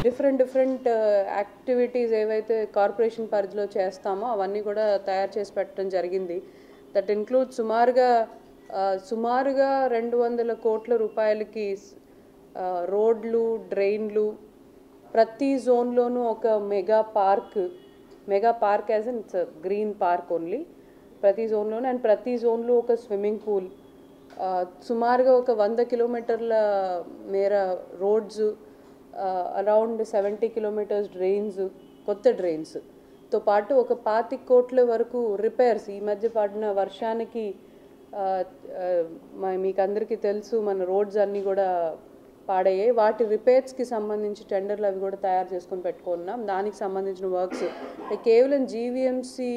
different different activities ఏవైతే corporation పరిధిలో చేస్తామో అవన్నీ కూడా తయారు చేసి పెట్టడం జరిగింది దట్ ఇన్క్లూడ్ సుమారుగా ఆ, సుమారుగా రెండు వందల కోట్ల రూపాయలకి ఆ, రోడ్లు డ్రైన్లు ప్రతి జోన్లోనూ ఒక mega park mega park as in it's green park only ప్రతి జోన్లోనూ అండ్ ప్రతి జోన్లో ఒక స్విమ్మింగ్ పూల్ సుమారుగా ఒక వంద కిలోమీటర్ల మేర roads around seventy kilometres drains కొత్త డ్రైన్స్ తో పాటు ఒక పాతి కోట్ల వరకు రిపేర్స్ ఈ మధ్య పడిన వర్షానికి ఆ, ఆ, మ- మీకు అందరికీ తెలుసు మన రోడ్స్ అన్నీ కూడా పాడయ్యాయి వాటి రిపేర్స్కి సంబంధించి టెండర్లు అవి కూడా తయారు చేసుకొని పెట్టుకున్నాం దానికి సంబంధించిన వర్క్స్ కేవలం జీవీఎంసీ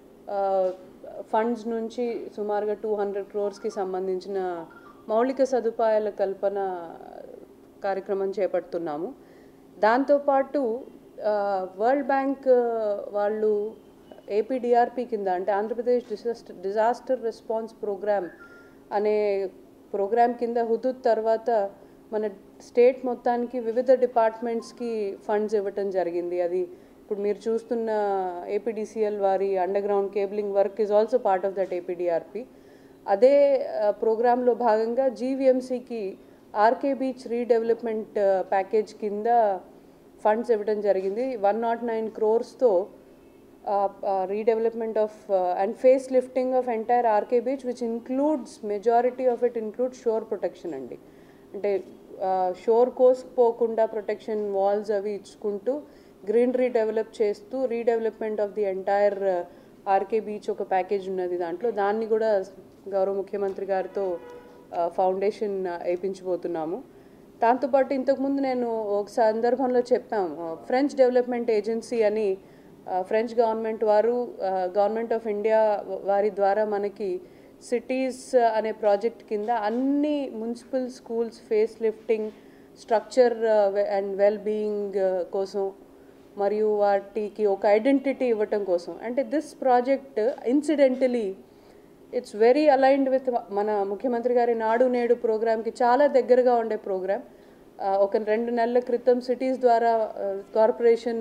ఫండ్స్ నుంచి సుమారుగా టూ హండ్రెడ్ క్రోర్స్కి సంబంధించిన మౌలిక సదుపాయాల కల్పన కార్యక్రమం చేపడుతున్నాము దాంతోపాటు ఆ, వరల్డ్ బ్యాంక్ ఆ, వాళ్ళు ఏపీడిఆర్పి కింద అంటే Andhra Pradesh disaster disaster response programme అనే ప్రోగ్రామ్ కింద హుదూద్ తర్వాత మన స్టేట్ మొత్తానికి వివిధ డిపార్ట్మెంట్స్కి ఫండ్స్ ఇవ్వటం జరిగింది అది ఇప్పుడు మీరు చూస్తున్న ఏపీడీసీఎల్ వారి underground cabling work is also part of that APDRP అదే ప్రోగ్రాంలో భాగంగా జీవీఎంసీకి ఆర్కే బీచ్ రీడెవలప్మెంట్ ప్యాకేజ్ కింద ఫండ్స్ ఇవ్వడం జరిగింది వన్ నాట్ నైన్ క్రోర్స్తో redevelopment of and face lifting of entire RK beach which includes majority of it include shore protection అండి అంటే షోర్ కోసుకుపోకుండా ప్రొటెక్షన్ వాల్స్ అవి ఇచ్చుకుంటూ గ్రీనరీ డెవలప్ చేస్తూ redevelopment of the entire RK beach ఒక package ఉన్నది దాంట్లో దాన్ని కూడా గౌరవ ముఖ్యమంత్రి గారితో ఫౌండేషన్ వేయించబోతున్నాము దాంతోపాటు ఇంతకుముందు నేను ఒక సందర్భంలో చెప్పాము ఫ్రెంచ్ డెవలప్మెంట్ ఏజెన్సీ అని ఆ, ఫ్రెంచ్ గవర్నమెంట్ వారు గవర్నమెంట్ ఆఫ్ ఇండియా వారి ద్వారా మనకి సిటీస్ అనే ప్రాజెక్ట్ కింద అన్ని municipal schools face lifting structure and well being కోసం మరియు వాటికి ఒక ఐడెంటిటీ ఇవ్వటం కోసం అంటే this project incidentally it's very aligned with మన ముఖ్యమంత్రి గారి నాడు నేడు ప్రోగ్రామ్కి చాలా దగ్గరగా ఉండే ప్రోగ్రామ్ ఒక రెండు నెలల క్రితం సిటీస్ ద్వారా కార్పొరేషన్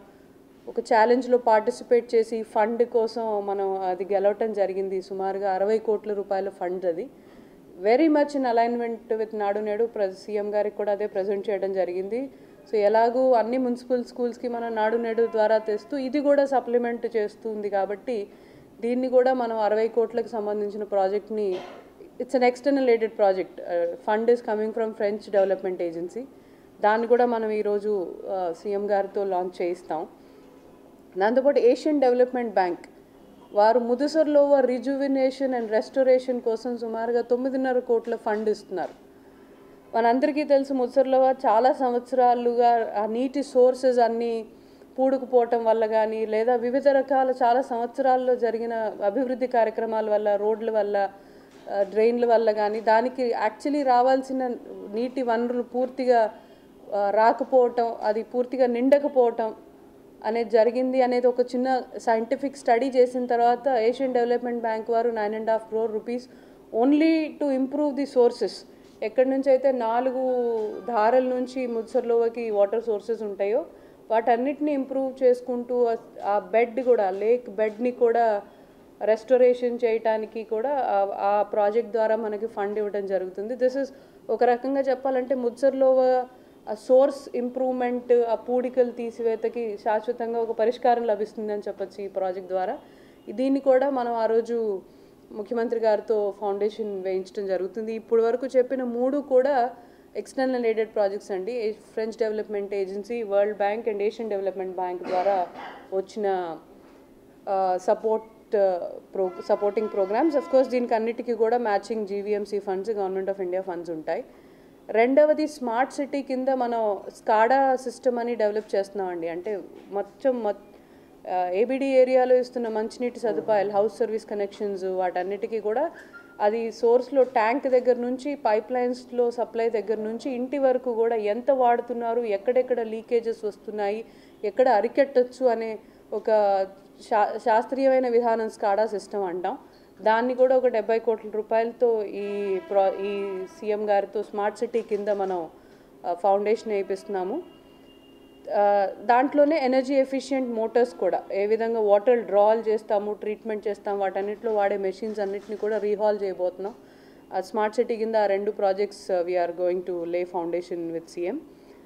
ఒక ఛాలెంజ్లో పార్టిసిపేట్ చేసి ఫండ్ కోసం మనం అది గెలవటం జరిగింది సుమారుగా అరవై కోట్ల రూపాయల ఫండ్ అది very much in alignment with Nadu Nedu ప్ర సీఎం గారికి కూడా అదే ప్రజెంట్ చేయడం జరిగింది సో ఎలాగూ అన్ని మున్సిపల్ స్కూల్స్కి మనం నాడు నేడు ద్వారా తెస్తూ ఇది కూడా సప్లిమెంట్ చేస్తుంది కాబట్టి దీన్ని కూడా మనం అరవై కోట్లకు సంబంధించిన ప్రాజెక్ట్ని it's an external aided project fund is coming from French development agency దాన్ని కూడా మనం ఈరోజు సీఎం గారితో లాంచ్ చేయిస్తాం దాంతోపాటు ఏషియన్ డెవలప్మెంట్ బ్యాంక్ వారు ముదుసర్లో రిజువినేషన్ అండ్ రెస్టోరేషన్ కోసం సుమారుగా తొమ్మిదిన్నర కోట్ల ఫండ్ ఇస్తున్నారు మనందరికీ తెలుసు ముసర్లో చాలా సంవత్సరాలుగా ఆ నీటి సోర్సెస్ అన్నీ పూడుకుపోవటం వల్ల కానీ లేదా వివిధ రకాల చాలా సంవత్సరాల్లో జరిగిన అభివృద్ధి కార్యక్రమాల వల్ల రోడ్ల వల్ల ఆ, డ్రైన్ల వల్ల కానీ దానికి యాక్చువల్లీ రావాల్సిన నీటి వనరులు పూర్తిగా ఆ, రాకపోవటం అది పూర్తిగా నిండకపోవటం అనేది జరిగింది అనేది ఒక చిన్న సైంటిఫిక్ స్టడీ చేసిన తర్వాత ఏషియన్ డెవలప్మెంట్ బ్యాంక్ వారు nine and half crore rupees only to improve the sources ఎక్కడి నుంచి అయితే నాలుగు ధారల నుంచి ముత్సర్లోవకి వాటర్ సోర్సెస్ ఉంటాయో వాటన్నిటిని ఇంప్రూవ్ చేసుకుంటూ ఆ- ఆ బెడ్ కూడా లేక్ బెడ్ని కూడా రెస్టోరేషన్ చేయటానికి కూడా ఆ- ఆ ప్రాజెక్ట్ ద్వారా మనకి ఫండ్ ఇవ్వడం జరుగుతుంది దిస్ ఇస్ ఒక రకంగా చెప్పాలంటే ముత్సర్లోవ ఆ సోర్స్ ఇంప్రూవ్మెంట్ ఆ పూడికలు తీసివేతకి శాశ్వతంగా ఒక పరిష్కారం లభిస్తుంది అని చెప్పొచ్చు ఈ ప్రాజెక్ట్ ద్వారా దీన్ని కూడా మనం ఆ రోజు ముఖ్యమంత్రి గారితో ఫౌండేషన్ వేయించడం జరుగుతుంది ఇప్పటి వరకు చెప్పిన మూడు కూడా ఎక్స్టర్నల్ ఎయిడెడ్ ప్రాజెక్ట్స్ అండి ఏ- French development agency world bank and Asian development bank ద్వారా వచ్చిన support pro supporting programmes of course దీనికి అన్నిటికీ కూడా matching GVMC funds government of India funds ఉంటాయి రెండవది స్మార్ట్ సిటీ కింద మనం స్కాడా సిస్టమ్ అని డెవలప్ చేస్తున్నామండి అంటే మొత్తం మొత్ ఏబిడి ఏరియాలో ఇస్తున్న మంచినీటి సదుపాయాలు హౌస్ సర్వీస్ కనెక్షన్స్ వాటన్నిటికీ కూడా అది సోర్స్లో ట్యాంక్ దగ్గర నుంచి పైప్ లైన్స్లో సప్లై దగ్గర నుంచి ఇంటి వరకు కూడా ఎంత వాడుతున్నారు ఎక్కడెక్కడ లీకేజెస్ వస్తున్నాయి ఎక్కడ అరికెట్టచ్చు అనే ఒక శా శాస్త్రీయమైన విధానం స్కాడా సిస్టమ్ అంటాం దాన్ని కూడా ఒక డెబ్బై కోట్ల రూపాయలతో ఈ ప్రా ఈ సీఎం గారితో స్మార్ట్ సిటీ కింద మనం ఫౌండేషన్ వేయిస్తున్నాము ఆ, దాంట్లోనే ఎనర్జీ ఎఫిషియెంట్ మోటార్స్ కూడా ఏ విధంగా వాటర్ డ్రాల్ చేస్తాము ట్రీట్మెంట్ చేస్తాం వాటన్నిటిలో వాడే మెషిన్స్ అన్నిటిని కూడా రీహాల్ చేయబోతున్నాం ఆ స్మార్ట్ సిటీ కింద ఆ రెండు projects we are going to lay foundation with CM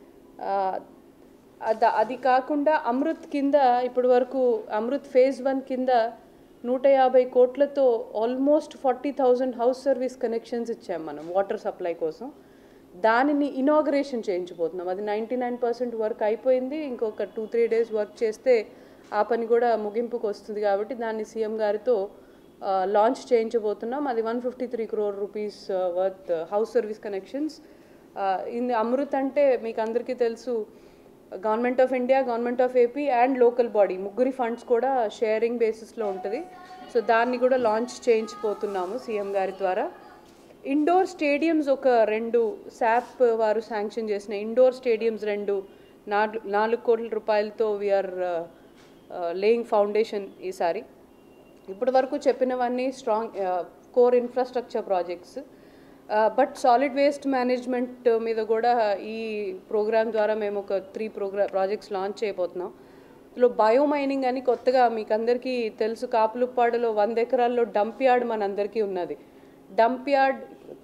అద- అది కాకుండా అమృత్ కింద ఇప్పటి వరకు అమృత్ ఫేజ్ వన్ కింద నూట యాభై కోట్లతో almost forty thousand house service connections ఇచ్చాం మనం వాటర్ సప్లై కోసం దానిని ఇనాగరేషన్ చేయించబోతున్నాం అది నైంటీ నైన్ పర్సెంట్ వర్క్ అయిపోయింది ఇంకొక టూ త్రీ డేస్ వర్క్ చేస్తే ఆ పని కూడా ముగింపుకు వస్తుంది కాబట్టి దాన్ని సీఎం గారితో లాంచ్ చేయించబోతున్నాం అది one fifty three crore rupees worth house service connections ఇది అమృత్ అంటే మీకు అందరికీ తెలుసు government of India government of AP and local body ముగ్గురి ఫండ్స్ కూడా షేరింగ్ బేసిస్లో ఉంటుంది సో దాన్ని కూడా లాంచ్ చేయించిపోతున్నాము సీఎం గారి ద్వారా ఇండోర్ స్టేడియంస్ ఒక రెండు శాప్ వారు శాంక్షన్ చేసిన ఇండోర్ స్టేడియంస్ రెండు నాలుగు నాలుగు కోట్ల రూపాయలతో వీఆర్ లేయింగ్ ఫౌండేషన్ ఈసారి ఇప్పటి వరకు చెప్పినవన్నీ strong core infrastructure projects but solid waste management మీద కూడా ఈ ప్రోగ్రామ్ ద్వారా మేము ఒక త్రీ ప్రోగ్రా ప్రాజెక్ట్స్ లాంచ్ చేయబోతున్నాం ఇందులో బయో మైనింగ్ అని కొత్తగా మీకు అందరికీ తెలుసు కాపులుప్పాడులో వంద ఎకరాల్లో డంప్ యార్డ్ మనందరికీ ఉన్నది డంప్ యార్డ్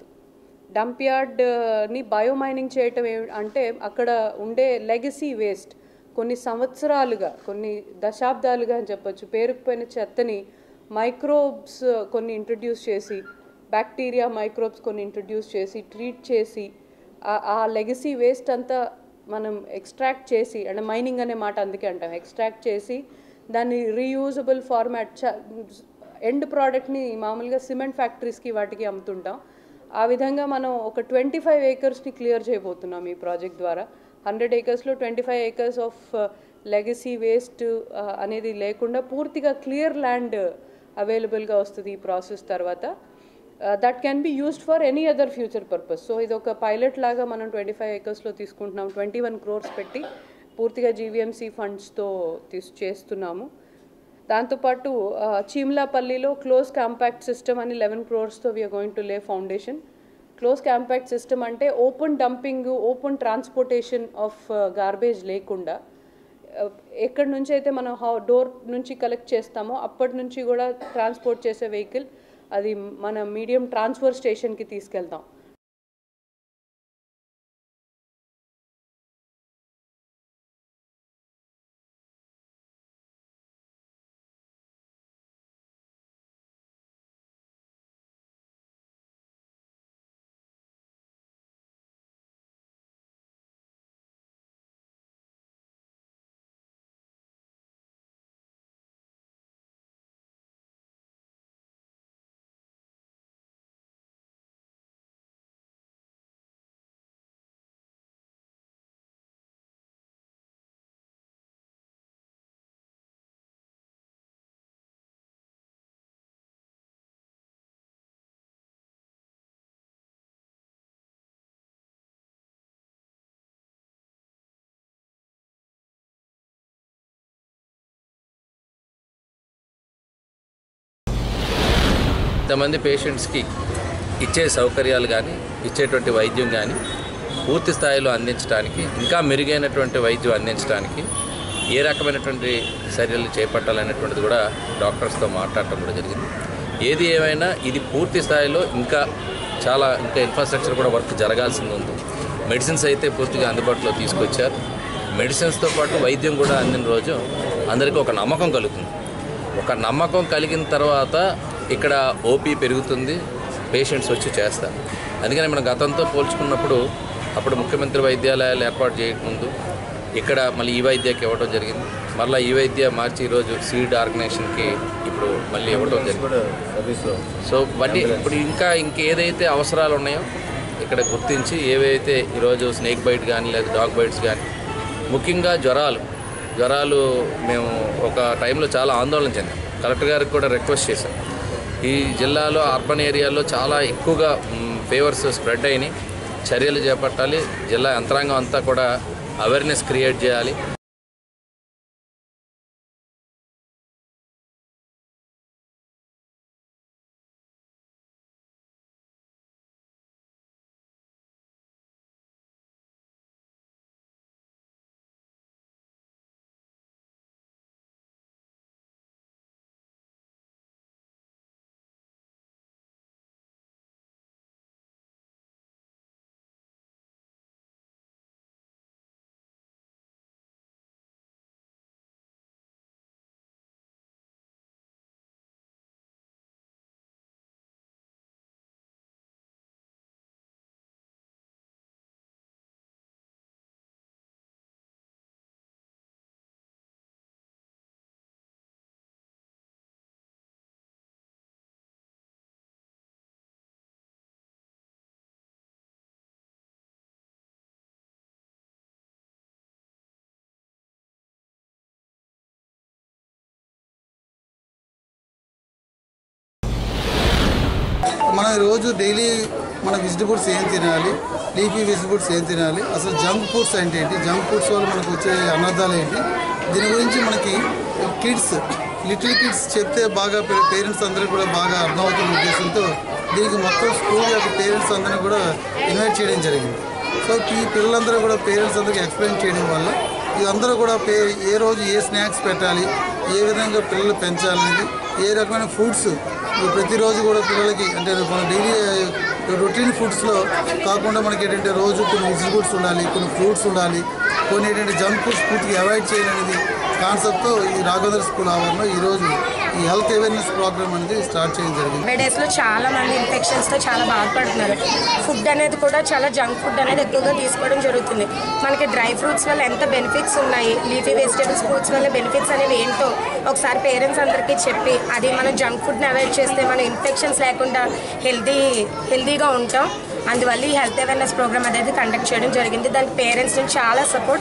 డంప్ యార్డ్ని బయో మైనింగ్ చేయటం ఏమి అంటే అక్కడ ఉండే లెగసీ వేస్ట్ కొన్ని సంవత్సరాలుగా కొన్ని దశాబ్దాలుగా అని చెప్పొచ్చు పేరుకుపోయిన చెత్తని మైక్రోబ్స్ కొన్ని ఇంట్రడ్యూస్ చేసి బ్యాక్టీరియా మైక్రోబ్స్ కొన్ని ఇంట్రడ్యూస్ చేసి ట్రీట్ చేసి ఆ- ఆ లెగసీ వేస్ట్ అంతా మనం ఎక్స్ట్రాక్ట్ చేసి అంటే మైనింగ్ అనే మాట అందుకే అంటాం ఎక్స్ట్రాక్ట్ చేసి దాన్ని రీయూజబుల్ ఫార్మాట్ ఎండ్ ప్రోడక్ట్ని మామూలుగా సిమెంట్ ఫ్యాక్టరీస్కి వాటికి అమ్ముతుంటాం ఆ విధంగా మనం ఒక ట్వంటీ ఫైవ్ ఏకర్స్ని క్లియర్ చేయబోతున్నాం ఈ ప్రాజెక్ట్ ద్వారా హండ్రెడ్ ఏకర్స్లో twenty five acres of legacy waste అనేది లేకుండా పూర్తిగా క్లియర్ ల్యాండ్ అవైలబుల్గా వస్తుంది ఈ ప్రాసెస్ తర్వాత that can be used for any other future purpose so ఇది ఒక పైలట్ లాగా మనం ట్వంటీ ఫైవ్ ఏకర్స్లో తీసుకుంటున్నాం ట్వంటీ వన్ క్రోర్స్ పెట్టి పూర్తిగా జీవీఎంసీ ఫండ్స్తో తీసు చేస్తున్నాము దాంతోపాటు ఆ, చీమలాపల్లిలో క్లోజ్ కాంపాక్ట్ సిస్టమ్ అని లెవెన్ క్రోర్స్తో we are going to lay foundation close compact system అంటే open dumping open transportation of garbage లేకుండా ఆ, ఎక్కడి నుంచి అయితే మనం హౌ డోర్ నుంచి కలెక్ట్ చేస్తామో అప్పటి నుంచి కూడా ట్రాన్స్పోర్ట్ చేసే వెహికల్ అది మన మీడియం ట్రాన్స్ఫర్ స్టేషన్కి తీసుకెళ్తాం ఇంతమంది పేషెంట్స్కి ఇచ్చే సౌకర్యాలు కానీ ఇచ్చేటువంటి వైద్యం కానీ పూర్తి స్థాయిలో అందించడానికి ఇంకా మెరుగైనటువంటి వైద్యం అందించడానికి ఏ రకమైనటువంటి చర్యలు చేపట్టాలనేటువంటిది కూడా డాక్టర్స్తో మాట్లాడటం కూడా జరిగింది ఏది ఏమైనా ఇది పూర్తి స్థాయిలో ఇంకా చాలా ఇంకా ఇన్ఫ్రాస్ట్రక్చర్ కూడా వర్క్ జరగాల్సింది ఉంది మెడిసిన్స్ అయితే పూర్తిగా అందుబాటులో తీసుకొచ్చారు మెడిసిన్స్తో పాటు వైద్యం కూడా అందిన రోజు అందరికీ ఒక నమ్మకం కలుగుతుంది ఒక నమ్మకం కలిగిన తర్వాత ఇక్కడ ఓపీ పెరుగుతుంది పేషెంట్స్ వచ్చి చేస్తారు అందుకని మనం గతంతో పోల్చుకున్నప్పుడు అప్పుడు ముఖ్యమంత్రి వైద్యాలయాలు ఏర్పాటు చేయకముందు ఇక్కడ మళ్ళీ ఈ వైద్యకి ఇవ్వడం జరిగింది మళ్ళీ ఈ వైద్య మార్చి ఈరోజు సీడ్ ఆర్గనైజేషన్కి ఇప్పుడు మళ్ళీ ఇవ్వడం జరిగింది కూడా సర్వీస్లో సో బట్టి ఇప్పుడు ఇంకా ఇంకేదైతే అవసరాలు ఉన్నాయో ఇక్కడ గుర్తించి ఏవైతే ఈరోజు స్నేక్ బైట్ కానీ లేదా డాగ్ బైట్స్ కానీ ముఖ్యంగా జ్వరాలు జ్వరాలు మేము ఒక టైంలో చాలా ఆందోళన చెందాం కలెక్టర్ గారికి కూడా రిక్వెస్ట్ చేశాం ఈ జిల్లాలో అర్బన్ ఏరియాలో చాలా ఎక్కువగా ఫీవర్స్ స్ప్రెడ్ అయినాయి చర్యలు చేపట్టాలి జిల్లా యంత్రాంగం అంతా కూడా అవేర్నెస్ క్రియేట్ చేయాలి మనం రోజు డైలీ మన వెజిటబుల్స్ ఏం తినాలి లీఫీ వెజిటబుల్స్ ఏం తినాలి అసలు జంక్ ఫుడ్స్ అంటే ఏంటి జంక్ ఫుడ్స్ వల్ల మనకు వచ్చే అనర్థాలు ఏంటి దీని గురించి మనకి కిడ్స్ లిటిల్ కిడ్స్ చెప్తే బాగా పేరెంట్స్ అందరికీ కూడా బాగా అర్థమవుతున్న ఉద్దేశంతో దీనికి మొత్తం స్కూల్ యొక్క పేరెంట్స్ అందరినీ కూడా ఇన్వైట్ చేయడం జరిగింది సో ఈ పిల్లలందరూ కూడా పేరెంట్స్ అందరికీ ఎక్స్ప్లెయిన్ చేయడం వల్ల ఇదందరూ కూడా పే ఏ రోజు ఏ స్నాక్స్ పెట్టాలి ఏ విధంగా పిల్లలు పెంచాలనేది ఏ రకమైన ఫుడ్స్ ప్రతిరోజు కూడా పిల్లలకి అంటే మన డైలీ రొటీన్ ఫుడ్స్లో కాకుండా మనకి ఏంటంటే రోజు కొన్ని వెజిటబుల్స్ ఉండాలి కొన్ని ఫ్రూట్స్ ఉండాలి కొన్ని ఏంటంటే జంక్ ఫుడ్స్ పూర్తిగా అవాయిడ్ చేయాలనేది కాన్సెప్ట్తో ఈ రాఘవేంద్ర స్కూల్ ఆవరణలో ఈరోజు ఈ హెల్త్ అవేర్నెస్ ప్రోగ్రామ్ అనేది స్టార్ట్ చేయడం జరిగింది డెబ్బై డేస్లో చాలా మంది ఇన్ఫెక్షన్స్తో చాలా బాధపడుతున్నారు ఫుడ్ అనేది కూడా చాలా జంక్ ఫుడ్ అనేది ఎక్కువగా తీసుకోవడం జరుగుతుంది మనకి డ్రై ఫ్రూట్స్ వల్ల ఎంత బెనిఫిట్స్ ఉన్నాయి లీఫీ వెజిటేబుల్స్ ఫ్రూట్స్ వల్ల బెనిఫిట్స్ అనేవి ఏంటో ఒకసారి పేరెంట్స్ అందరికీ చెప్పి అది మనం జంక్ ఫుడ్ని అవాయిడ్ చేస్తే మనం ఇన్ఫెక్షన్స్ లేకుండా హెల్తీ హెల్తీగా ఉంటాం అందువల్ల ఈ హెల్త్ అవేర్నెస్ ప్రోగ్రామ్ అనేది కండక్ట్ చేయడం జరిగింది దానికి పేరెంట్స్ నుంచి చాలా సపోర్ట్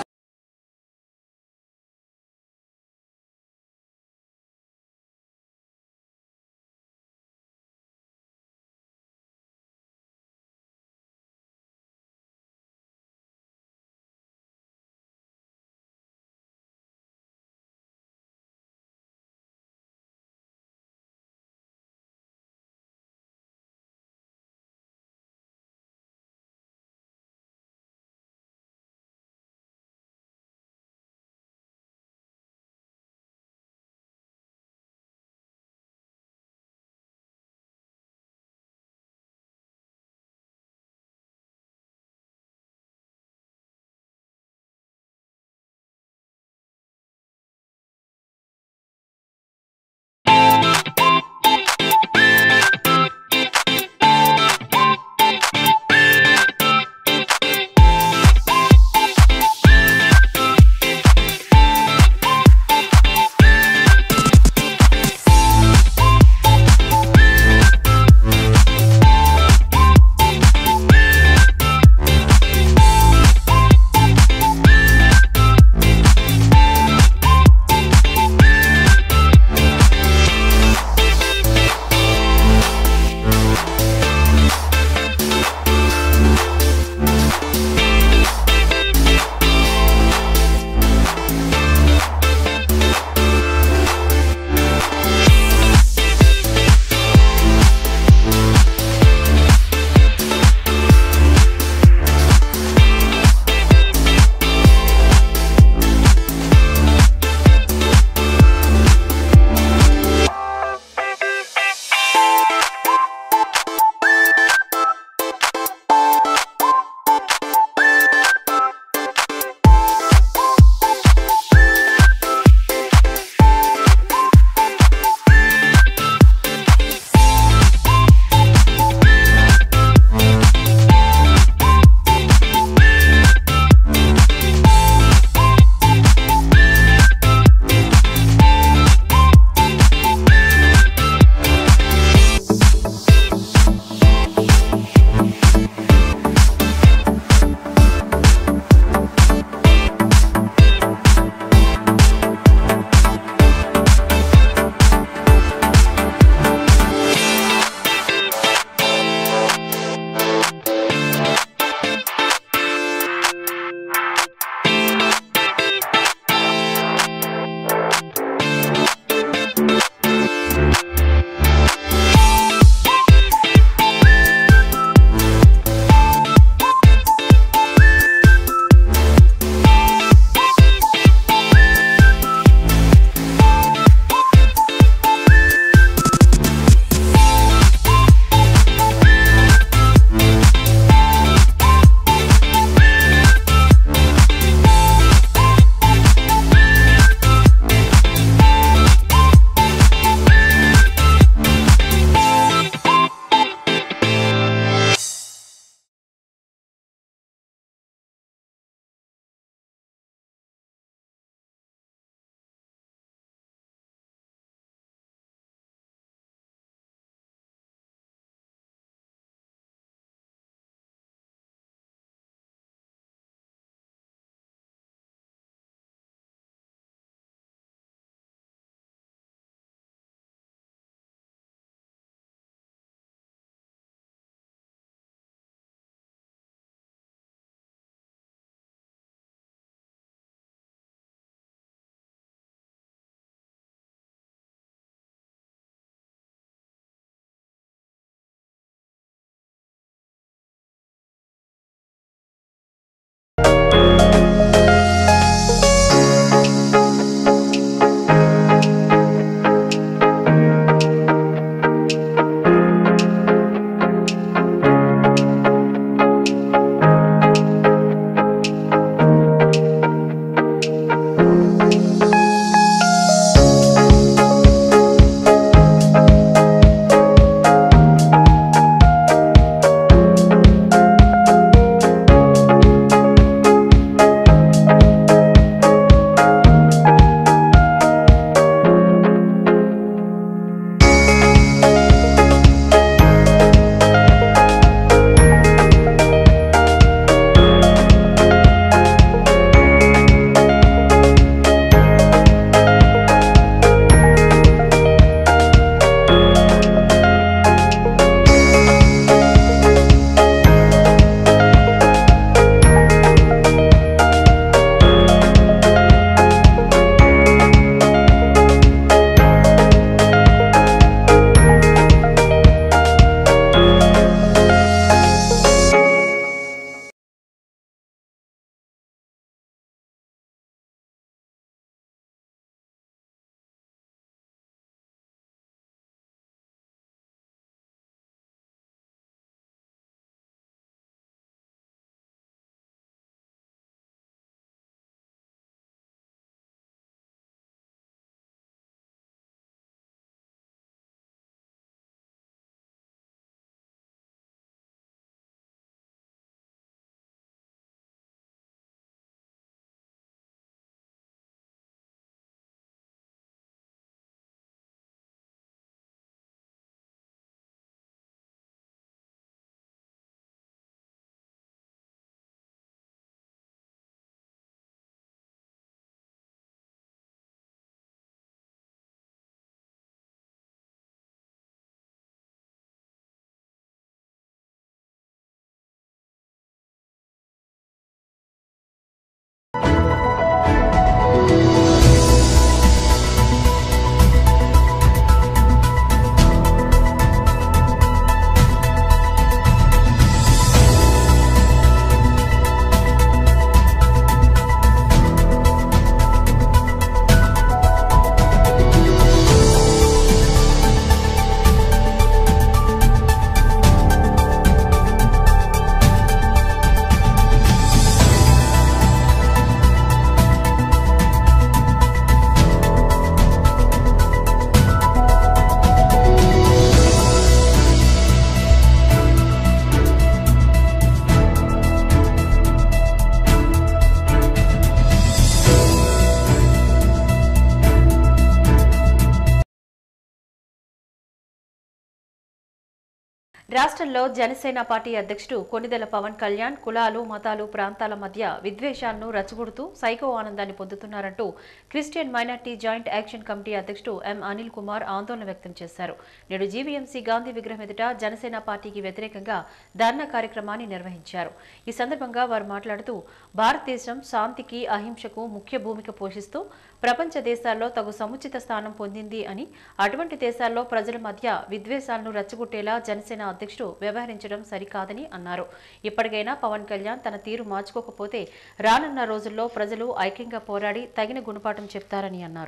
రాష్ట్రంలో జనసేన పార్టీ అధ్యక్షుడు కొనిదెల పవన్ కళ్యాణ్ కులాలు మతాలు ప్రాంతాల మధ్య విద్వేషాలను రచ్చగొడుతూ సైకో ఆనందాన్ని పొందుతున్నారంటూ Christian minority joint action committee అధ్యక్షుడు ఎం అనిల్ కుమార్ ఆందోళన వ్యక్తం చేశారు నేడు జీవీఎంసీ గాంధీ విగ్రహం ఎదుట జనసేన పార్టీకి వ్యతిరేకంగా ధర్నా కార్యక్రమాన్ని నిర్వహించారు ఈ సందర్భంగా వారు మాట్లాడుతూ భారతదేశం శాంతికి అహింసకు ముఖ్య భూమిక పోషిస్తూ ప్రపంచ దేశాల్లో తగు సముచిత స్థానం పొందింది అని అటువంటి దేశాల్లో ప్రజల మధ్య విద్వేషాలను రెచ్చగొట్టేలా జనసేన అధ్యక్షుడు వ్యవహరించడం సరికాదని అన్నారు ఇప్పటికైనా పవన్ కళ్యాణ్ తన తీరు మార్చుకోకపోతే రానున్న రోజుల్లో ప్రజలు ఐక్యంగా పోరాడి తగిన గుణపాఠం చెప్తారని అన్నారు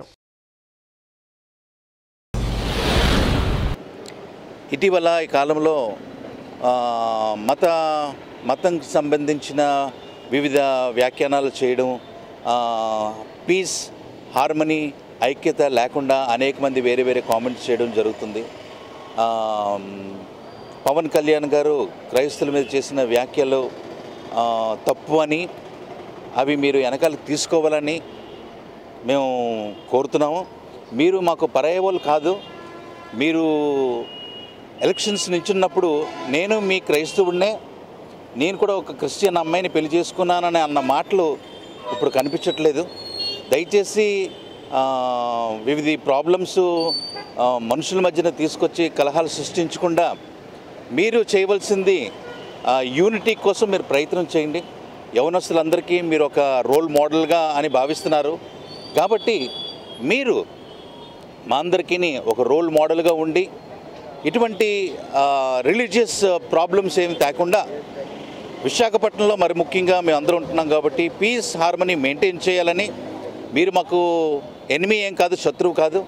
ఇటీవల ఈ కాలంలో ఆ, మత మతంకి సంబంధించిన వివిధ వ్యాఖ్యానాలు చేయడం ఆ, పీస్ హార్మనీ ఐక్యత లేకుండా అనేక మంది వేరే వేరే కామెంట్స్ చేయడం జరుగుతుంది ఆ, పవన్ కళ్యాణ్ గారు క్రైస్తవుల మీద చేసిన వ్యాఖ్యలు ఆ, తప్పు అని అవి మీరు వెనకాల తీసుకోవాలని మేము కోరుతున్నాము మీరు మాకు పరాయవాళ్ళు కాదు మీరు ఎలక్షన్స్ నించున్నప్పుడు నేను మీ క్రైస్తవుడినే నేను కూడా ఒక క్రిస్టియన్ అమ్మాయిని పెళ్లి చేసుకున్నానని అన్న మాటలు ఇప్పుడు కనిపించట్లేదు దయచేసి ఆ, వివిధ ప్రాబ్లమ్స్ మనుషుల మధ్యన తీసుకొచ్చి కలహాలు సృష్టించకుండా మీరు చేయవలసింది ఆ, యూనిటీ కోసం మీరు ప్రయత్నం చేయండి యవనస్తులందరికీ మీరు ఒక రోల్ మోడల్గా అని భావిస్తున్నారు కాబట్టి మీరు మా అందరికీ ఒక రోల్ మోడల్గా ఉండి ఇటువంటి రిలీజియస్ ప్రాబ్లమ్స్ ఏమి తేకుండా విశాఖపట్నంలో మరి ముఖ్యంగా మేము అందరూ ఉంటున్నాం కాబట్టి పీస్ హార్మనీ మెయింటైన్ చేయాలని మీరు మాకు ఎనిమి ఏం కాదు శత్రువు కాదు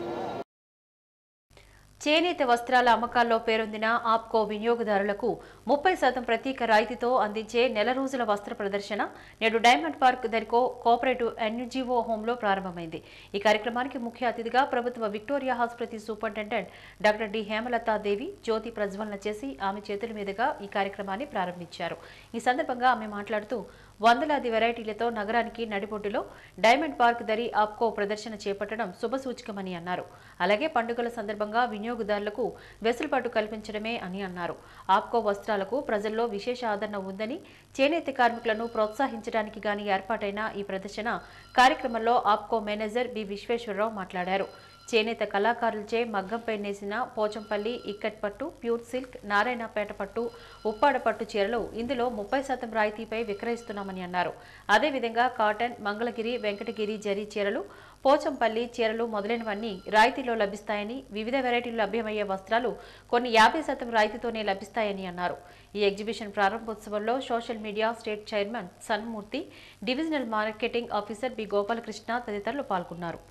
చేనేత వస్త్రాల అమ్మకాల్లో పేరొందిన ఆప్కో వినియోగదారులకు ముప్పై శాతం ప్రత్యేక రాయితీతో అందించే నెల రోజుల వస్త్ర ప్రదర్శన నేడు డైమండ్ పార్క్ దరికో కోఆపరేటివ్ ఎన్జిఓ హోంలో ప్రారంభమైంది ఈ కార్యక్రమానికి ముఖ్య అతిథిగా ప్రభుత్వ విక్టోరియా ఆసుపత్రి superintendent doctor D Hemalatha Devi జ్యోతి ప్రజ్వలన చేసి ఆమె చేతుల మీదుగా ఈ కార్యక్రమాన్ని ప్రారంభించారు ఈ సందర్భంగా ఆమె మాట్లాడుతూ వందలాది వెరైటీలతో నగరానికి నడిబొడ్డులో డైమండ్ పార్క్ దరి ఆప్కో ప్రదర్శన చేపట్టడం శుభసూచకమని అన్నారు అలాగే పండుగల సందర్భంగా వినియోగదారులకు వెసులుబాటు కల్పించడమే అని అన్నారు ఆప్కో వస్త్రాలకు ప్రజల్లో విశేష ఆదరణ ఉందని చేనేత కార్మికులను ప్రోత్సహించడానికి గాని ఏర్పాటైన ఈ ప్రదర్శన కార్యక్రమంలో ఆప్కో మేనేజర్ బి విశ్వేశ్వరరావు మాట్లాడారు చేనేత కళాకారులచే మగ్గంపై నేసిన పోచంపల్లి ఇక్కట్ పట్టు ప్యూర్ సిల్క్ నారాయణపేట పట్టు ఉప్పాడ పట్టు చీరలు ఇందులో ముప్పై శాతం రాయితీపై విక్రయిస్తున్నామని అన్నారు అదేవిధంగా కాటన్ మంగళగిరి వెంకటగిరి జరీ చీరలు పోచంపల్లి చీరలు మొదలైనవన్నీ రాయితీలో లభిస్తాయని వివిధ వెరైటీలు లభ్యమయ్యే వస్త్రాలు కొన్ని యాభై శాతం రాయితీతోనే లభిస్తాయని అన్నారు ఈ ఎగ్జిబిషన్ ప్రారంభోత్సవంలో social media state chairman Sanmurthy divisional marketing officer B Gopalakrishna తదితరులు పాల్గొన్నారు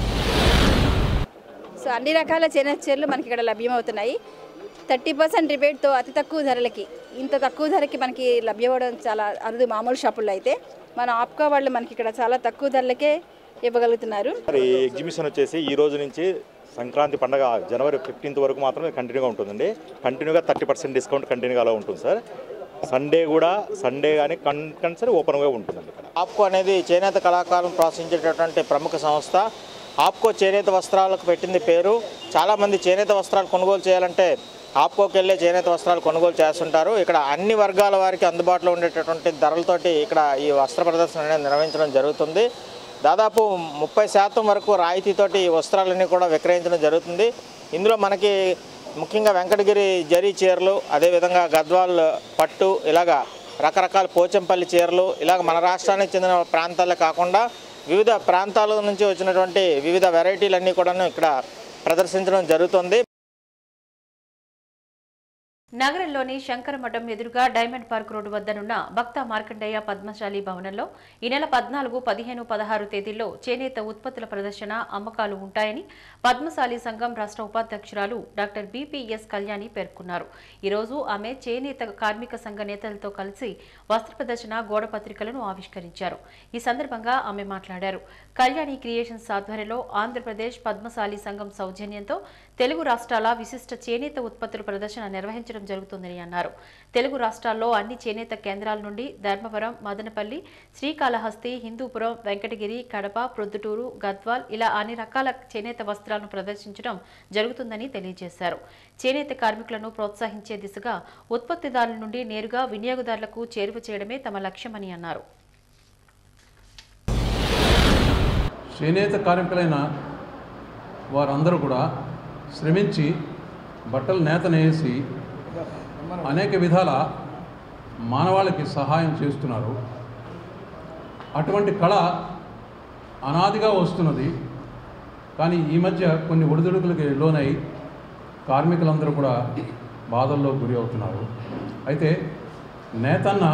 సో అన్ని రకాల చేనేత చీరలు మనకి ఇక్కడ లభ్యమవుతున్నాయి థర్టీ పర్సెంట్ రిబేట్తో అతి తక్కువ ధరలకి ఇంత తక్కువ ధరకి మనకి లభ్యమవడం చాలా అరుదు మామూలు షాపుల్లో అయితే మన ఆప్కా వాళ్ళు మనకి ఇక్కడ చాలా తక్కువ ధరలకే ఇవ్వగలుగుతున్నారు మరి ఈ ఎగ్జిబిషన్ వచ్చేసి ఈ రోజు నుంచి సంక్రాంతి పండగ జనవరి ఫిఫ్టీన్త్ వరకు మాత్రమే కంటిన్యూగా ఉంటుందండి కంటిన్యూగా థర్టీ పర్సెంట్ డిస్కౌంట్ కంటిన్యూగా అలా ఉంటుంది సార్ సండే కూడా సండే కానీ కంపల్సరీ ఓపెన్గా ఉంటుందండి ఇక్కడ ఆప్కో అనేది చేనేత కళాకారులను ప్రోత్సహించేటటువంటి ప్రముఖ సంస్థ ఆప్కో చేనేత వస్త్రాలకు పెట్టింది పేరు చాలామంది చేనేత వస్త్రాలు కొనుగోలు చేయాలంటే ఆప్కోకి వెళ్ళే చేనేత వస్త్రాలు కొనుగోలు చేస్తుంటారు ఇక్కడ అన్ని వర్గాల వారికి అందుబాటులో ఉండేటటువంటి ధరలతోటి ఇక్కడ ఈ వస్త్ర ప్రదర్శన అనేది నిర్వహించడం జరుగుతుంది దాదాపు ముప్పై శాతం వరకు రాయితీతోటి ఈ వస్త్రాలన్నీ కూడా విక్రయించడం జరుగుతుంది ఇందులో మనకి ముఖ్యంగా వెంకటగిరి జరీ చీరలు అదేవిధంగా గద్వాల్ పట్టు ఇలాగా రకరకాల పోచంపల్లి చీరలు ఇలాగ మన రాష్ట్రానికి చెందిన ప్రాంతాలే కాకుండా వివిధ ప్రాంతాల నుంచి వచ్చినటువంటి వివిధ వెరైటీలన్నీ కూడాను ఇక్కడ ప్రదర్శించడం జరుగుతుంది నగరంలోని శంకరమఠం ఎదురుగా డైమండ్ పార్క్ రోడ్డు వద్దనున్న భక్త మార్కండేయ పద్మశాలి భవనంలో ఈ నెల పద్నాలుగు పదిహేను పదహారు తేదీల్లో చేనేత ఉత్పత్తుల ప్రదర్శన అమ్మకాలు ఉంటాయని పద్మశాలి సంఘం రాష్ట్ర ఉపాధ్యక్షురాలు డాక్టర్ బీపీఎస్ కళ్యాణి పేర్కొన్నారు ఈరోజు ఆమె చేనేత కార్మిక సంఘ నేతలతో కలిసి వస్త్ర ప్రదర్శన గోడ పత్రికలను ఆవిష్కరించారు ఈ సందర్భంగా ఆమె మాట్లాడారు కళ్యాణి క్రియేషన్స్ ఆధ్వర్యంలో ఆంధ్రప్రదేశ్ పద్మశాలి సంఘం సౌజన్యంతో తెలుగు రాష్ట్రాల విశిష్ట చేనేత ఉత్పత్తుల ప్రదర్శన నిర్వహించడం నిర్వహించడం జరుగుతుందని అన్నారు తెలుగు రాష్ట్రాల్లో అన్ని చేనేత కేంద్రాల నుండి ధర్మవరం మదనపల్లి శ్రీకాళహస్తి హిందూపురం వెంకటగిరి కడప ప్రొద్దుటూరు గద్వాల్ ఇలా అన్ని రకాల చేనేత వస్త్రాలను ప్రదర్శించడం జరుగుతుందని తెలియజేశారు చేనేత కార్మికులను ప్రోత్సహించే దిశగా ఉత్పత్తిదారుల నుండి నేరుగా వినియోగదారులకు చేరువ చేయడమే తమ లక్ష్యమని అన్నారు చేనేత కార్మికులైన వారందరూ కూడా శ్రమించి బట్టలు నేత నేసి అనేక విధాల మానవాళికి సహాయం చేస్తున్నారు అటువంటి కళ అనాదిగా వస్తున్నది కానీ ఈ మధ్య కొన్ని ఒడిదుడుకులకి లోనై కార్మికులందరూ కూడా బాధల్లో గురి అవుతున్నారు అయితే నేతన్న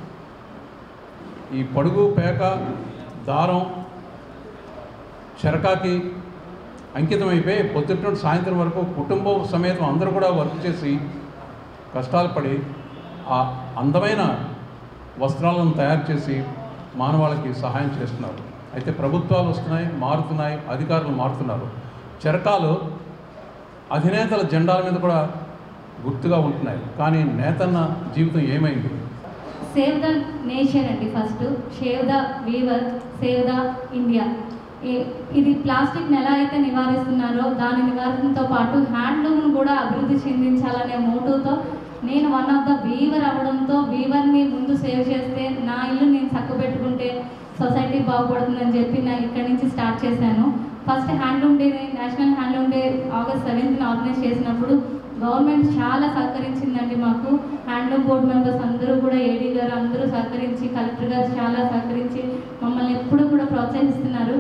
ఈ పడుగు పేక దారం చెరకాకి అంకితమైపోయి పొద్దుట నుండి సాయంత్రం వరకు కుటుంబం సమేతం అందరూ కూడా వర్క్ చేసి కష్టాలు పడి ఆ అందమైన వస్త్రాలను తయారు చేసి మానవాళికి సహాయం చేస్తున్నారు అయితే ప్రభుత్వాలు వస్తున్నాయి మారుతున్నాయి అధికారులు మారుతున్నారు చెరకాలు అధినేతల జెండాల మీద కూడా గుర్తుగా ఉంటున్నాయి కానీ నేతన్న జీవితం ఏమైంది సేవ్ ద నేషన్ అండి first save the weaver save the India ఏ- ఇది ప్లాస్టిక్ని ఎలా అయితే నివారిస్తున్నారో దాని నివారణతో పాటు హ్యాండ్లూమ్ను కూడా అభివృద్ధి చెందించాలనే మోటోతో నేను వన్ ఆఫ్ ద వీవర్ అవ్వడంతో వీవర్ని ముందు సేవ్ చేస్తే నా ఇల్లు నేను చక్కబెట్టుకుంటే సొసైటీ బాగుపడుతుందని చెప్పి నా ఇక్కడి నుంచి స్టార్ట్ చేశాను first handloom day national handloom day August సెవెంత్ని ఆర్గనైజ్ చేసినప్పుడు గవర్నమెంట్ చాలా సహకరించిందండి మాకు హ్యాండ్లూమ్ బోర్డు మెంబర్స్ అందరూ కూడా ఏడీ గారు అందరూ సహకరించి కలెక్టర్ గారు చాలా సహకరించి మమ్మల్ని ఎప్పుడూ కూడా ప్రోత్సహిస్తున్నారు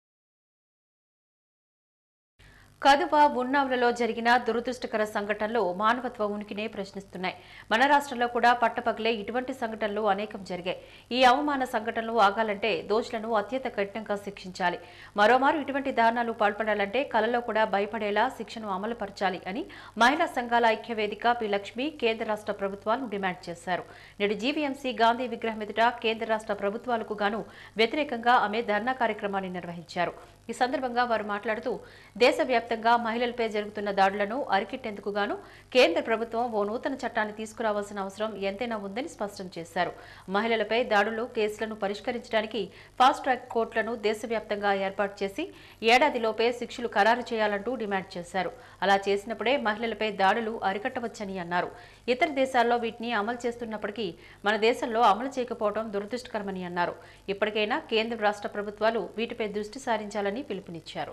కదువ ఉన్నావులలో జరిగిన దురదృష్టకర సంఘటనలు మానవత్వ ఉనికినే ప్రశ్నిస్తున్నాయి మన రాష్ట్రంలో కూడా పట్టపగలే ఇటువంటి సంఘటనలు అనేకం జరిగాయి ఈ అవమాన సంఘటనలు ఆగాలంటే దోషులను అత్యంత కఠినంగా శిక్షించాలి మరోమారు ఇటువంటి దారుణాలు పాల్పడాలంటే కలలో కూడా భయపడేలా శిక్షను అమలుపరచాలి అని మహిళా సంఘాల ఐక్య వేదిక పి లక్ష్మి కేంద్ర రాష్ట్ర ప్రభుత్వాలను డిమాండ్ చేశారు నేడు జీవీఎంసీ గాంధీ విగ్రహం ఎదుట కేంద్ర రాష్ట్ర ప్రభుత్వాలకు గాను వ్యతిరేకంగా ఆమె ధర్నా కార్యక్రమాన్ని నిర్వహించారు ఈ సందర్భంగా వారు మాట్లాడుతూ దేశవ్యాప్తంగా మహిళలపై జరుగుతున్న దాడులను అరికెట్టేందుకు గాను కేంద్ర ప్రభుత్వం ఓ నూతన చట్టాన్ని తీసుకురావాల్సిన అవసరం ఎంతైనా ఉందని స్పష్టం చేశారు మహిళలపై దాడులు కేసులను పరిష్కరించడానికి ఫాస్ట్ ట్రాక్ కోర్టులను దేశవ్యాప్తంగా ఏర్పాటు చేసి ఏడాదిలోపే శిక్షలు ఖరారు చేయాలంటూ డిమాండ్ చేశారు అలా చేసినప్పుడే మహిళలపై దాడులు అరికట్టవచ్చని అన్నారు ఇతర దేశాల్లో వీటిని అమలు చేస్తున్నప్పటికీ మన దేశంలో అమలు చేయకపోవడం దురదృష్టకరమని అన్నారు ఇప్పటికైనా కేంద్ర రాష్ట్ర ప్రభుత్వాలు వీటిపై దృష్టి సారించాలని పిలుపునిచ్చారు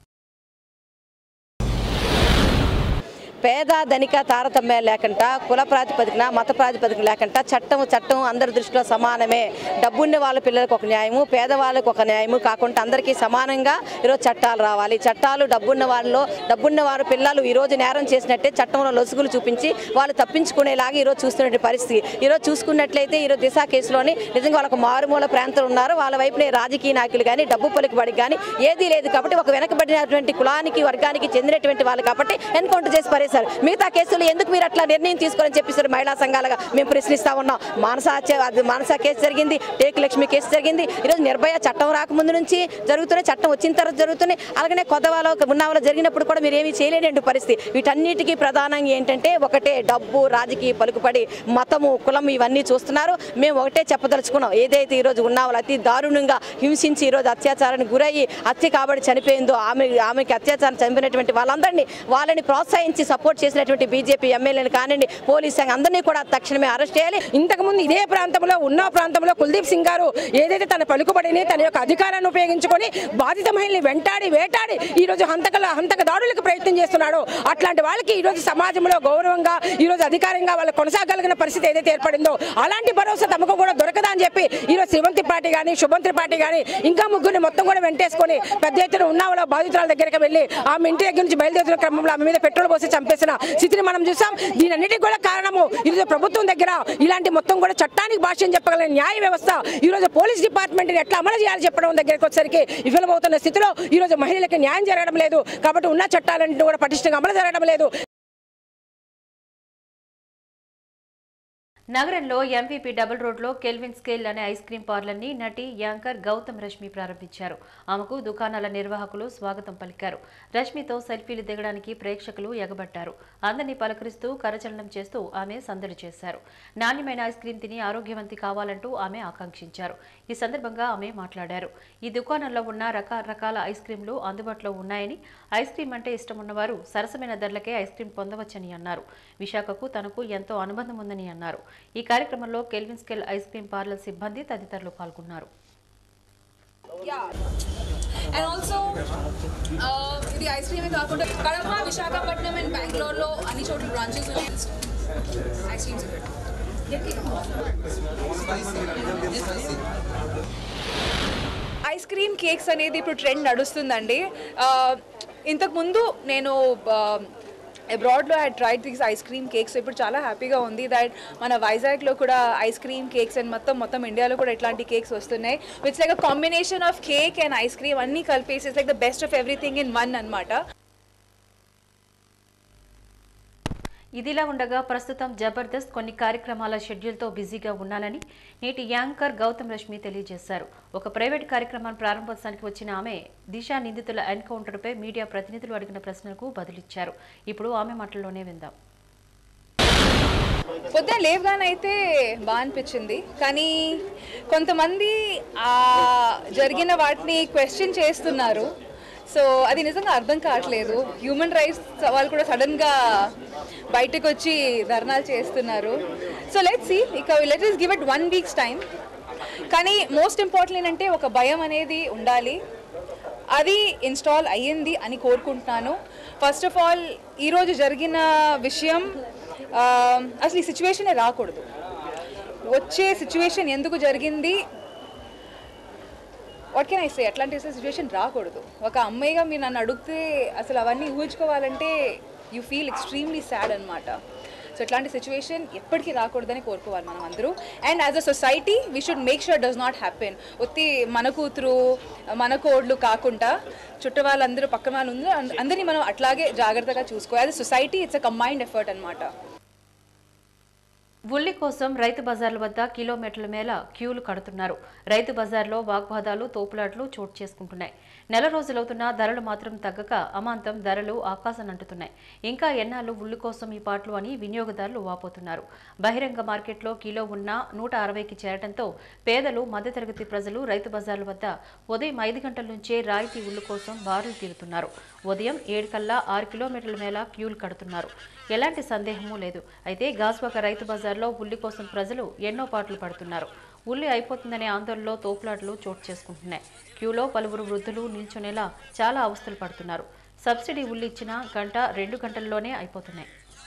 పేద ధనిక తారతమ్యం లేకుండా కుల ప్రాతిపదికన మత ప్రాతిపదికన లేకుండా చట్టం చట్టం అందరి దృష్టిలో సమానమే డబ్బున్న వాళ్ళ పిల్లలకు ఒక న్యాయము పేదవాళ్ళకు ఒక న్యాయము కాకుండా అందరికీ సమానంగా ఈరోజు చట్టాలు రావాలి చట్టాలు డబ్బున్న వాళ్ళలో డబ్బున్న వారు పిల్లలు ఈరోజు నేరం చేసినట్టే చట్టంలో లొసుగులు చూపించి వాళ్ళు తప్పించుకునేలాగా ఈరోజు చూస్తున్న పరిస్థితి ఈరోజు చూసుకున్నట్లయితే ఈరోజు దిశ కేసులోని నిజంగా వాళ్ళకు మారుమూల ప్రాంతాలు ఉన్నారు వాళ్ళ వైపునే రాజకీయ నాయకులు కానీ డబ్బు పలుకుబడి కానీ ఏదీ లేదు కాబట్టి ఒక వెనకబడినటువంటి కులానికి వర్గానికి చెందినటువంటి వాళ్ళు కాబట్టి ఎన్కౌంటర్ చేసి పరేశారు మిగతా కేసులు ఎందుకు మీరు అట్లా నిర్ణయం తీసుకోవాలని చెప్పేసారు మహిళా సంఘాలుగా మేము ప్రశ్నిస్తా ఉన్నాం మానస చే- అది మానస కేసు జరిగింది టేక్ లక్ష్మి కేసు జరిగింది ఈరోజు నిర్భయ చట్టం రాకముందు నుంచి జరుగుతున్నాయి చట్టం వచ్చిన తర్వాత జరుగుతున్నాయి అలాగనే కొత్తవాలో ఉన్నావలో జరిగినప్పుడు కూడా మీరు ఏమీ చేయలేనటువంటి పరిస్థితి వీటన్నిటికీ ప్రధానంగా ఏంటంటే ఒకటే డబ్బు రాజకీయ పలుకుబడి మతము కులం ఇవన్నీ చూస్తున్నారు మేము ఒకటే చెప్పదలుచుకున్నాం ఏదైతే ఈరోజు ఉన్నావో అతి దారుణంగా హింసించి ఈరోజు అత్యాచారానికి గురయ్యి హత్య కాబడి చనిపోయిందో ఆమె ఆమెకి అత్యాచారం చనిపోయినటువంటి వాళ్ళందరినీ వాళ్ళని ప్రోత్సహించి సపోర్ట్ చేసినటువంటి బీజేపీ ఎమ్మెల్యేలు కానివ్వండి పోలీస్ సంఘం అందరినీ కూడా తక్షణమే అరెస్ట్ చేయాలి ఇంతకుముందు ఇదే ప్రాంతంలో ఉన్న ప్రాంతంలో కుల్దీప్ సింగ్ గారు ఏదైతే తన పలుకుబడిని తన యొక్క అధికారాన్ని ఉపయోగించుకొని బాధిత మహిళని వెంటాడి వేటాడి ఈ రోజు హంతకల హంతక దాడులకు ప్రయత్నం చేస్తున్నాడు అట్లాంటి వాళ్ళకి ఈ రోజు సమాజంలో గౌరవంగా ఈ రోజు అధికారంగా వాళ్ళు కొనసాగలిగిన పరిస్థితి ఏదైతే ఏర్పడిందో అలాంటి భరోసా తమకు కూడా దొరకదా అని చెప్పి ఈ రోజు శ్రీవంత్ త్రిపాఠి కానీ శుభం త్రిపాఠి కానీ ఇంకా ముగ్గురిని మొత్తం కూడా వెంటేసుకొని పెద్ద ఎత్తున ఉన్నావలో బాధితురాల దగ్గరికి వెళ్ళి ఆమె ఇంటి దగ్గర నుంచి బయలుదేరుతున్న క్రమంలో ఆమె మీద పెట్రోల్ పోసి చంపేసిన స్థితిని మనం చూసాం దీని అన్నిటికీ కూడా కారణము ఈరోజు ప్రభుత్వం దగ్గర ఇలాంటి మొత్తం కూడా చట్టానికి భాష్యం చెప్పగలిగిన న్యాయ వ్యవస్థ ఈ రోజు పోలీస్ డిపార్ట్మెంట్ ఎట్లా అమలు చేయాలి చెప్పడం దగ్గరికి వచ్చేసరికి విఫలమవుతున్న స్థితిలో ఈ రోజు మహిళలకు న్యాయం జరగడం లేదు కాబట్టి ఉన్న చట్టాలన్నింటినీ కూడా పటిష్టంగా అమలు జరగడం లేదు నగరంలో ఎంవీపీ డబుల్ రోడ్లో కెల్విన్ స్కేల్ అనే ఐస్ క్రీం పార్లర్ని నటి యాంకర్ గౌతమ్ రష్మి ప్రారంభించారు ఆమెకు దుకాణాల నిర్వాహకులు స్వాగతం పలికారు రష్మితో సెల్ఫీలు దిగడానికి ప్రేక్షకులు ఎగబట్టారు అందరినీ పలకరిస్తూ కరచలనం చేస్తూ ఆమె సందడి చేశారు నాణ్యమైన ఐస్ క్రీం తిని ఆరోగ్యవంతి కావాలంటూ ఆమె ఆకాంక్షించారు ఈ సందర్భంగా ఆమె మాట్లాడారు ఈ దుకాణంలో ఉన్న రకరకాల ఐస్ క్రీంలు అందుబాటులో ఉన్నాయని ఐస్ క్రీం అంటే ఇష్టం ఉన్నవారు సరసమైన ధరలకే ఐస్ క్రీం పొందవచ్చని అన్నారు విశాఖకు తనకు ఎంతో అనుబంధం ఉందని అన్నారు ఈ కార్యక్రమంలో Kelvin scale ice cream parlour సిబ్బంది తదితరులు పాల్గొన్నారు అండ్ ఆల్సో ఇది ఐస్ క్రీమే కాకుండా కడప విశాఖపట్నం అండ్ బెంగళూరులో అన్ని చోట్ల బ్రాంచెస్ ఉన్నాయి ice creams ice cream cakes అనేది ఇప్పుడు ట్రెండ్ నడుస్తుందండి ఆ, ఇంతకుముందు నేను అబ్రాడ్లో I tried these ice cream cakes ఇప్పుడు చాలా హ్యాపీగా ఉంది దట్ మన వైజాగ్లో కూడా ఐస్ క్రీమ్ కేక్స్ అండ్ మొత్తం మొత్తం ఇండియాలో కూడా ఇట్లాంటి కేక్స్ వస్తున్నాయి it's like a combination of cake and ice cream అన్నీ కలిపేసి it's like the best of everything in one అనమాట ఇదిలా ఉండగా ప్రస్తుతం జబర్దస్త్ కొన్ని కార్యక్రమాల షెడ్యూల్తో బిజీగా ఉన్నానని నేటి యాంకర్ గౌతమ్ రష్మి తెలియజేశారు ఒక ప్రైవేట్ కార్యక్రమాన్ని ప్రారంభోత్సవానికి వచ్చిన ఆమె దిశా నిందితుల ఎన్కౌంటర్పై మీడియా ప్రతినిధులు అడిగిన ప్రశ్నలకు బదులిచ్చారు ఇప్పుడు ఆమె మాటల్లోనే విందాం పొద్దున లేవగానే అయితే బాగా అనిపించింది కానీ కొంతమంది ఆ జరిగిన వాటిని క్వశ్చన్ చేస్తున్నారు సో అది నిజంగా అర్థం కావట్లేదు హ్యూమన్ రైట్స్ వాళ్ళు కూడా సడన్గా బయటకు వచ్చి ధర్నాలు చేస్తున్నారు సో లెట్ సి ఇక let us give it one weeks time కానీ మోస్ట్ ఇంపార్టెంట్ ఏంటంటే ఒక భయం అనేది ఉండాలి అది ఇన్స్టాల్ అయ్యింది అని కోరుకుంటున్నాను ఫస్ట్ ఆఫ్ ఆల్ ఈరోజు జరిగిన విషయం ఆ, అసలు ఈ సిచ్యువేషనే రాకూడదు వచ్చే సిచ్యువేషన్ ఎందుకు జరిగింది వాట్ కెన్ ఐ సే అట్లాంటి సిచ్యువేషన్ రాకూడదు ఒక అమ్మాయిగా మీరు నన్ను అడిగితే అసలు అవన్నీ ఊహించుకోవాలంటే యూ ఫీల్ ఎక్స్ట్రీమ్లీ సాడ్ అనమాట సో ఇట్లాంటి సిచ్యువేషన్ ఎప్పటికీ రాకూడదని కోరుకోవాలి మనం అందరూ and as a society we should make sure does not happen ఒత్తి మన కూతురు మన కోడ్లు కాకుండా చుట్టూ వాళ్ళందరూ పక్కన వాళ్ళు అందరూ అందరినీ మనం అట్లాగే జాగ్రత్తగా చూసుకోవాలి as a society it's a combined effort అనమాట ఉల్లి కోసం రైతు బజార్ల వద్ద కిలోమీటర్ల మేర క్యూలు కడుతున్నారు రైతు బజార్లో వాగ్వాదాలు తోపులాట్లు చోటు చేసుకుంటున్నాయి నెల రోజులవుతున్నా ధరలు మాత్రం తగ్గక అమాంతం ధరలు ఆకాశానంటుతున్నాయి ఇంకా ఎన్నాళ్ళు ఉల్లి కోసం ఈ పాటలు అని వినియోగదారులు వాపోతున్నారు బహిరంగ మార్కెట్లో కిలో ఉన్న నూట అరవైకి చేరడంతో పేదలు మధ్యతరగతి ప్రజలు రైతు బజార్ల వద్ద ఉదయం ఐదు గంటల నుంచే రాయితీ ఉల్లు కోసం బారులు తీరుతున్నారు ఉదయం ఏడు కల్లా ఆరు కిలోమీటర్ల మేర క్యూలు కడుతున్నారు ఎలాంటి సందేహమూ లేదు అయితే గాజువాక రైతు బజార్లో ఉల్లి కోసం ప్రజలు ఎన్నో పాటలు పడుతున్నారు ఉల్లి అయిపోతుందనే ఆందోళనలో తోపులాటలు చోటు చేసుకుంటున్నాయి క్యూలో పలువురు వృద్ధులు నిల్చునేలా చాలా అవస్థలు పడుతున్నారు సబ్సిడీ ఉల్లి ఇచ్చిన గంట రెండు గంటల్లోనే అయిపోతున్నాయి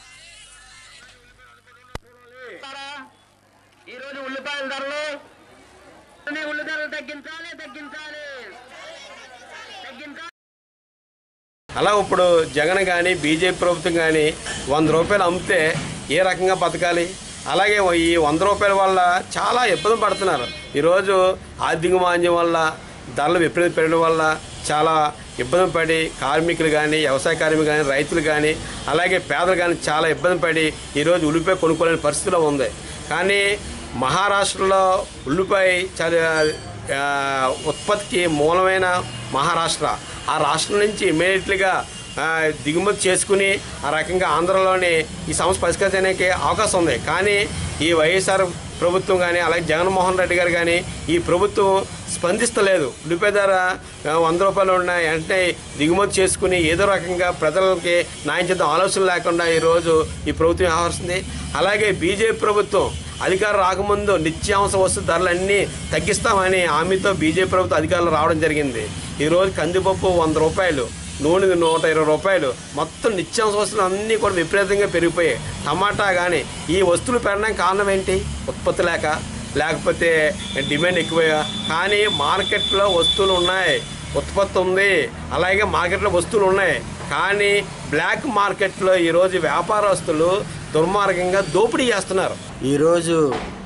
ఈరోజు ఉల్లిపాయల ధరలు ఉల్లి ధరలు తగ్గించాలి తగ్గించాలి తగ్గించాలి అలా ఇప్పుడు జగన్ కానీ బీజేపీ ప్రభుత్వం కానీ వంద రూపాయలు అమ్మితే ఏ రకంగా బతకాలి అలాగే ఈ వంద రూపాయల వల్ల చాలా ఇబ్బంది పడుతున్నారు ఈరోజు ఆర్థిక మాంద్యం వల్ల ధరలు విపరీత పెరగడం వల్ల చాలా ఇబ్బంది పడి కార్మికులు కానీ వ్యవసాయ కార్మికులు కానీ రైతులు కానీ అలాగే పేదలు కానీ చాలా ఇబ్బంది పడి ఈరోజు ఉల్లిపాయ కొనుక్కోలేని పరిస్థితిలో ఉంది కానీ మహారాష్ట్రలో ఉల్లిపాయ చాలా ఆ, ఉత్పత్తికి మూలమైన మహారాష్ట్ర ఆ రాష్ట్రం నుంచి ఇమీడియట్లీగా ఆ, దిగుమతి చేసుకుని ఆ రకంగా ఆంధ్రలోని ఈ సమస్య పరిష్కరించడానికి అవకాశం ఉంది కానీ ఈ వైఎస్ఆర్ ప్రభుత్వం కానీ అలాగే జగన్మోహన్ రెడ్డి గారు కానీ ఈ ప్రభుత్వం స్పందిస్తలేదు ఉల్లిపాయ ధర ఆ, వంద రూపాయలు ఉన్న వెంటనే దిగుమతి చేసుకుని ఏదో రకంగా ప్రజలకి న్యాయం చేద్దాం ఆలోచన లేకుండా ఈరోజు ఈ ప్రభుత్వం వ్యవహరిస్తుంది అలాగే బీజేపీ ప్రభుత్వం అధికారం రాకముందు నిత్యావసర వస్తు ధరలన్నీ తగ్గిస్తామని హామీతో బీజేపీ ప్రభుత్వం అధికారంలో రావడం జరిగింది ఈరోజు కందిపప్పు వంద రూపాయలు నూనె నూట ఇరవై రూపాయలు మొత్తం నిత్యావసర వస్తువులు అన్నీ కూడా విపరీతంగా పెరిగిపోయాయి టమాటా కానీ ఈ వస్తువులు పెరగడానికి కారణం ఏంటి ఉత్పత్తి లేక లేకపోతే డిమాండ్ ఎక్కువగా కానీ మార్కెట్లో వస్తువులు ఉన్నాయి ఉత్పత్తి ఉంది అలాగే మార్కెట్లో వస్తువులు ఉన్నాయి కానీ బ్లాక్ మార్కెట్లో ఈరోజు వ్యాపారస్తులు దుర్మార్గంగా దోపిడీ చేస్తున్నారు ఈరోజు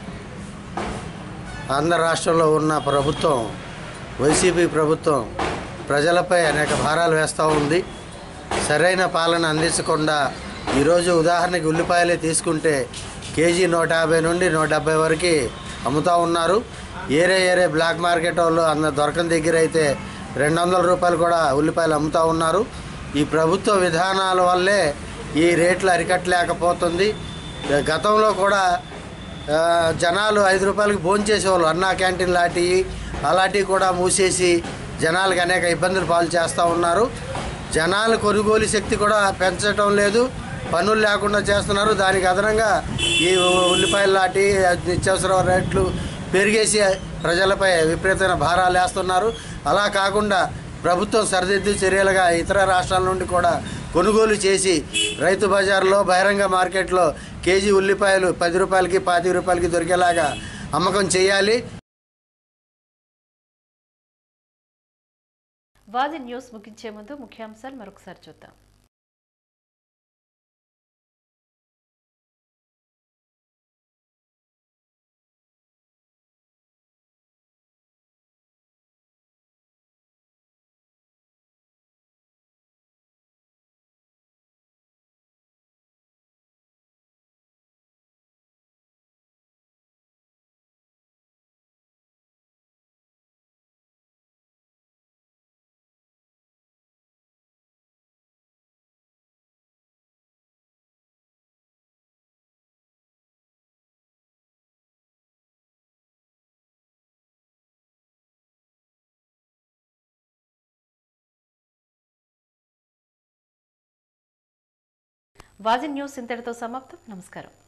ఆంధ్ర రాష్ట్రంలో ఉన్న ప్రభుత్వం వైసీపీ ప్రభుత్వం ప్రజలపై అనేక భారాలు వేస్తూ ఉంది సరైన పాలన అందించకుండా ఈరోజు ఉదాహరణకి ఉల్లిపాయలే తీసుకుంటే కేజీ నూట యాభై నుండి నూట డెబ్బై వరకు అమ్ముతూ ఉన్నారు ఏరే ఏరే బ్లాక్ మార్కెట్ వాళ్ళు అంద దొరకని దగ్గర అయితే రెండు వందల రూపాయలు కూడా ఉల్లిపాయలు అమ్ముతూ ఉన్నారు ఈ ప్రభుత్వ విధానాల వల్లే ఈ రేట్లు అరికట్టలేకపోతుంది గతంలో కూడా ఆ, జనాలు ఐదు రూపాయలకి భోంచేసేవాళ్ళు అన్నా క్యాంటీన్ లాంటివి అలాంటివి కూడా మూసేసి జనాలకు అనేక ఇబ్బందులు పాలు చేస్తూ ఉన్నారు జనాల కొనుగోలు శక్తి కూడా పెంచడం లేదు పనులు లేకుండా చేస్తున్నారు దానికి అదనంగా ఈ ఉల్లిపాయలు లాంటి నిత్యావసర రేట్లు పెరిగేసి ప్రజలపై విపరీతమైన భారాలు వేస్తున్నారు అలా కాకుండా ప్రభుత్వం సరిదిద్దు చర్యలుగా ఇతర రాష్ట్రాల నుండి కూడా కొనుగోలు చేసి రైతు బజార్లో బహిరంగ మార్కెట్లో కేజీ ఉల్లిపాయలు పది రూపాయలకి పాతి రూపాయలకి దొరికేలాగా అమ్మకం చేయాలి వాది న్యూస్ ముగించే ముందు ముఖ్యాంశాలు మరొకసారి చూద్దాం వాజి న్యూస్ ఇంతటితో సమాప్తం నమస్కారం